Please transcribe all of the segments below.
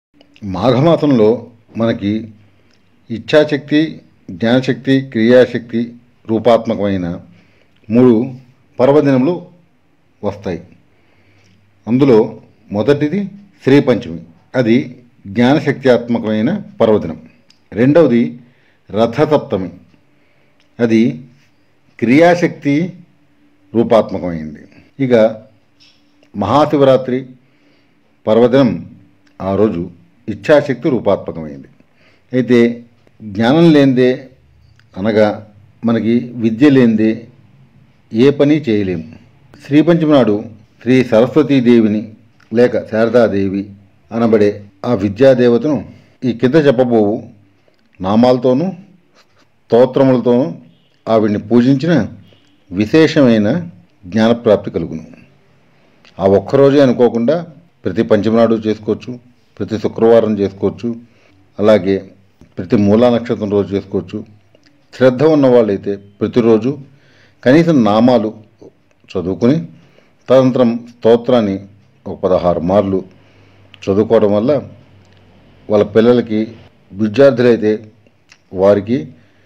మాఘమాసంలో మనకి ఇచ్ఛాశక్తి జ్ఞానశక్తి క్రియాశక్తి రూపాత్మకమైన మూడు పర్వదినములు వస్తాయి అందులో మొదటిది శ్రీ పంచమి అది జ్ఞానశక్త్యాత్మకమైన పర్వదినం రెండవది రథసప్తమి అది క్రియాశక్తి రూపాత్మకమైంది ఇక మహాశివరాత్రి పర్వదినం ఆ రోజు ఇచ్ఛాశక్తి రూపాత్మకమైంది అయితే జ్ఞానం లేనిదే అనగా మనకి విద్య లేనిదే ఏ పని చేయలేము శ్రీ పంచమి నాడు శ్రీ సరస్వతీదేవిని లేక శారదాదేవి అనబడే ఆ విద్యాదేవతను ఈ కింద చెప్పబోవు నామాలతోనూ స్తోత్రములతోనూ ఆవిడ్ని పూజించిన విశేషమైన జ్ఞానప్రాప్తి కలుగును ఆ ఒక్కరోజే అనుకోకుండా ప్రతి పంచమి నాడు చేసుకోవచ్చు ప్రతి శుక్రవారం చేసుకోవచ్చు అలాగే ప్రతి మూలా నక్షత్రం రోజు చేసుకోవచ్చు శ్రద్ధ ఉన్న వాళ్ళైతే ప్రతిరోజు కనీసం నామాలు చదువుకుని తదనంతరం స్తోత్రాన్ని ఒక పదహారు మార్లు చదువుకోవడం వల్ల వాళ్ళ పిల్లలకి విద్యార్థులైతే వారికి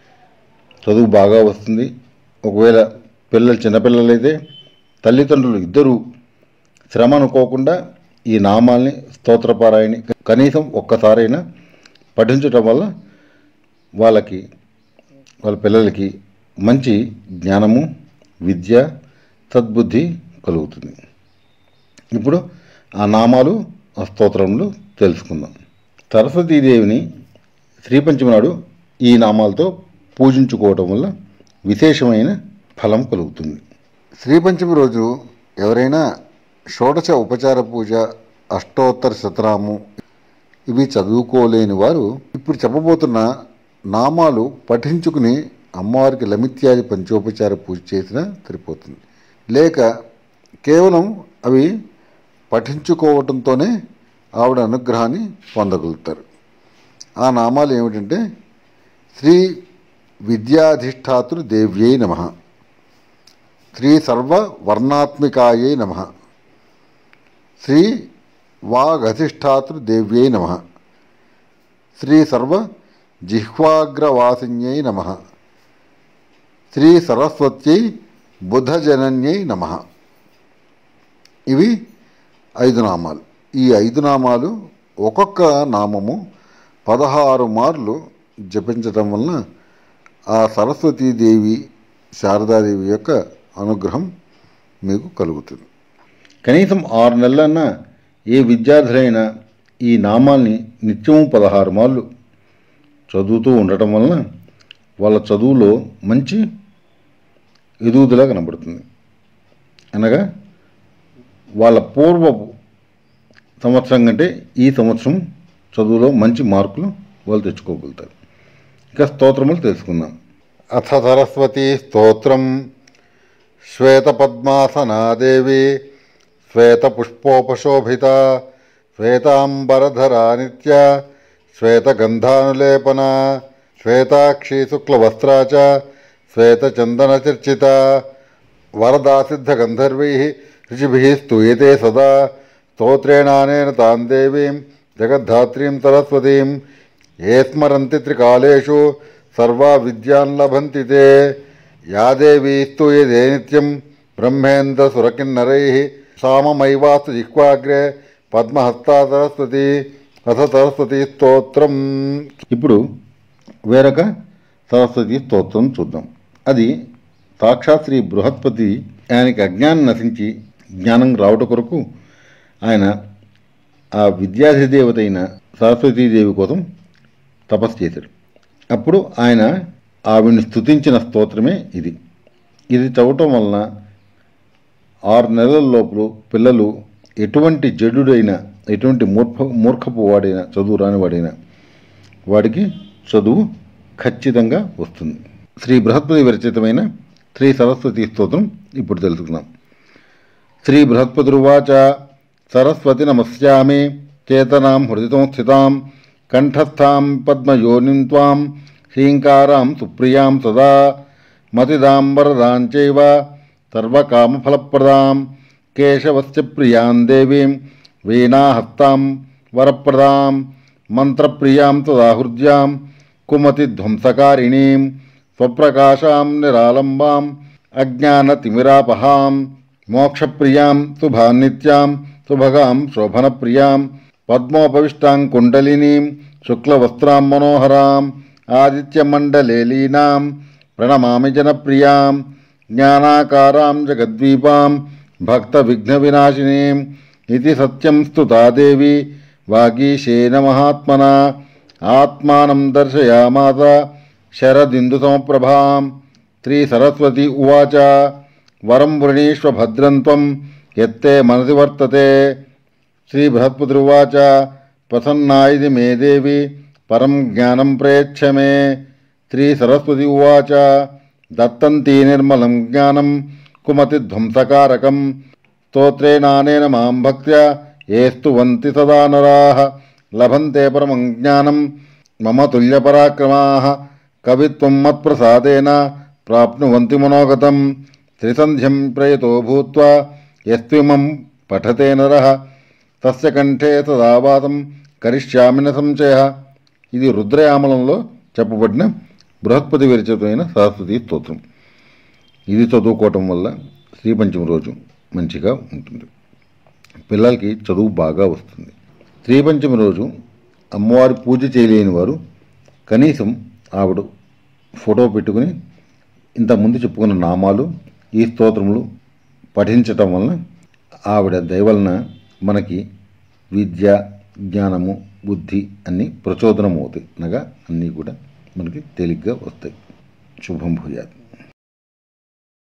చదువు బాగా వస్తుంది ఒకవేళ పిల్లలు చిన్నపిల్లలైతే తల్లిదండ్రులు ఇద్దరూ శ్రమ అనుకోకుండా ఈ నామాల్ని స్తోత్రపారాయణి కనీసం ఒక్కసారైనా పఠించటం వల్ల వాళ్ళకి వాళ్ళ పిల్లలకి మంచి జ్ఞానము విద్య సద్బుద్ధి కలుగుతుంది ఇప్పుడు ఆ నామాలు ఆ స్తోత్రములు తెలుసుకుందాం సరస్వతీదేవిని శ్రీపంచమి నాడు ఈ నామాలతో పూజించుకోవటం వల్ల విశేషమైన ఫలం కలుగుతుంది శ్రీపంచమి రోజు ఎవరైనా షోడశ ఉపచార పూజ అష్టోత్తర శతనాము ఇవి చదువుకోలేని వారు ఇప్పుడు చెప్పబోతున్న నామాలు పఠించుకుని అమ్మవారికి లమిత్యాది పంచోపచార పూజ చేసినా సరిపోతుంది లేక కేవలం అవి పఠించుకోవటంతోనే ఆవిడ అనుగ్రహాన్ని పొందగలుగుతారు ఆ నామాలు ఏమిటంటే శ్రీ విద్యాధిష్టాతులు దేవ్యై నమ శ్రీ సర్వ వర్ణాత్మికాయై నమ శ్రీ వాగధిష్టాతృ దేవ్యై నమ శ్రీ సర్వ జిహ్వాగ్రవాసిన్యై నమ శ్రీ సరస్వత్యై బుధజనన్యై నమ ఇవి ఐదు నామాలు ఈ ఐదు నామాలు ఒక్కొక్క నామము పదహారు మార్లు జపించటం వలన ఆ సరస్వతీదేవి శారదాదేవి యొక్క అనుగ్రహం మీకు కలుగుతుంది కనీసం ఆరు నెలలన్నా ఏ విద్యార్థులైనా ఈ నామాల్ని నిత్యము పదహారు మార్లు చదువుతూ ఉండటం వలన వాళ్ళ చదువులో మంచి ఎదుగుదల కనబడుతుంది అనగా వాళ్ళ పూర్వపు సంవత్సరం కంటే ఈ సంవత్సరం చదువులో మంచి మార్కులు వాళ్ళు తెచ్చుకోగలుగుతారు ఇక స్తోత్రములు తెలుసుకుందాం అథ సరస్వతి స్తోత్రం శ్వేతపద్మాసనాదేవి శ్వేతపుష్పోపశోభిత శ్వేతాంబరధరా నిత్య శ్వేతగంధానులేపన శ్వేతాక్షి శుక్లవస్త్రా చ శ్వేతచందనచర్చిత వరదాసిద్ధగంధర్వై రుచిభిः స్తూయతే సదా స్తోత్రేణానేన తాం దేవీం జగద్ధాత్రీం సరస్వతీం ఏ స్మరంతి త్రికాలేషు సర్వా విద్యాన్ లభంతి తే యా దేవీ స్తూయతే నిత్యం బ్రహ్మేంద్ర సురకిన్నరై సామమైవాస్తు జిహ్వాగ్రే పద్మహస్తా సరస్వతి అథ సరస్వతి స్తోత్రం ఇప్పుడు వేరొక సరస్వతి స్తోత్రం చూద్దాం అది సాక్షాత్ శ్రీ బృహస్పతి ఆయనకి అజ్ఞానం నశించి జ్ఞానం రావట కొరకు ఆయన ఆ విద్యాధిదేవత అయిన సరస్వతీదేవి కోసం తపస్సు చేశాడు అప్పుడు ఆయన ఆవిడ్ని స్తుతించిన స్తోత్రమే ఇది ఇది చదవటం వలన ఆరు నెలల లోపల పిల్లలు ఎటువంటి జడుడైనా ఎటువంటి మూర్ఖ మూర్ఖపు వాడైనా చదువు రాని వాడైనా వాడికి చదువు ఖచ్చితంగా వస్తుంది శ్రీ బృహస్పతి విరచితమైన శ్రీ సరస్వతి స్తోత్రం ఇప్పుడు తెలుసుకుందాం శ్రీ బృహస్పతిరువాచ సరస్వతి నమస్యామి చేతనాం హృదితం స్థితాం కంఠస్థాం పద్మయోనిం త్వాం శ్రీంకారాం సుప్రియాం సదా మతిదాంబరదాం చైవ సర్వకామఫలప్రదాం కేశవస్య ప్రియాం దేవీం వీణాహస్తాం వరప్రదాం మంత్రప్రియాం తదాహృద్యాం కుమతి ధ్వంసకారిణీం స్వప్రకాశాం నిరాలంబాం అజ్ఞానతిమిరాపహాం మోక్షప్రియాం శుభాన్నిత్యాం శుభగాం శోభనప్రియాం పద్మోపవిష్టాం కుండలినీం శుక్లవస్త్రాం మనోహరాం ఆదిత్యమండలే లీనాం ప్రణమామి జనప్రియాం జ్ఞానాకారాం జగద్వీపాం భక్తవిఘ్నవినాశినీం ఇది సత్యం స్తుతా దేవి వాగీశేన మహాత్మనా ఆత్మానం దర్శయామాత శరదిందుసమప్రభాం శ్రీ సరస్వతి ఉవాచ వరం వృణీష్వ భద్రం త్వం ఎత్తే మనసి వర్తతే శ్రీ బృహస్పతిరువాచ ప్రసన్నాయిది మే దేవి పరం జ్ఞానం ప్రయచ్చ మే శ్రీ సరస్వతి ఉవాచ దత్తంతి నిర్మలం జ్ఞానం కుమతి ధ్వంసకారకం స్తోత్రేణానేన మాం భక్త్యా ఏస్తు వంతి సదా నరాః లభంతే పరమం జ్ఞానం మమ తుల్యపరాక్రమాः కవిత్వం మత్ప్రసాదేన ప్రాప్నువంతి మనోగతం త్రిసంధ్యం ప్రయతో భూత్వా యస్త్విమం పఠతే నరః తస్య కంఠే తదావాతం కరిష్యామిన సంశయ ఇది రుద్రయామలంలో చెప్పబడిన బృహస్పతి విరచితమైన సరస్వతి స్తోత్రం ఇది చదువుకోవటం వల్ల శ్రీపంచమి రోజు మంచిగా ఉంటుంది పిల్లలకి చదువు బాగా వస్తుంది శ్రీపంచమి రోజు అమ్మవారి పూజ చేయలేని వారు కనీసం ఆవిడ ఫోటో పెట్టుకుని ఇంతకుముందు చెప్పుకున్న నామాలు ఈ స్తోత్రములు పఠించటం వలన ఆవిడ దయవలన మనకి విద్య జ్ఞానము బుద్ధి అన్నీ ప్రచోదనం అవుతాయి అనగా అన్నీ కూడా మనకి తేలిగ్గా వస్తాయి శుభం భూయాత్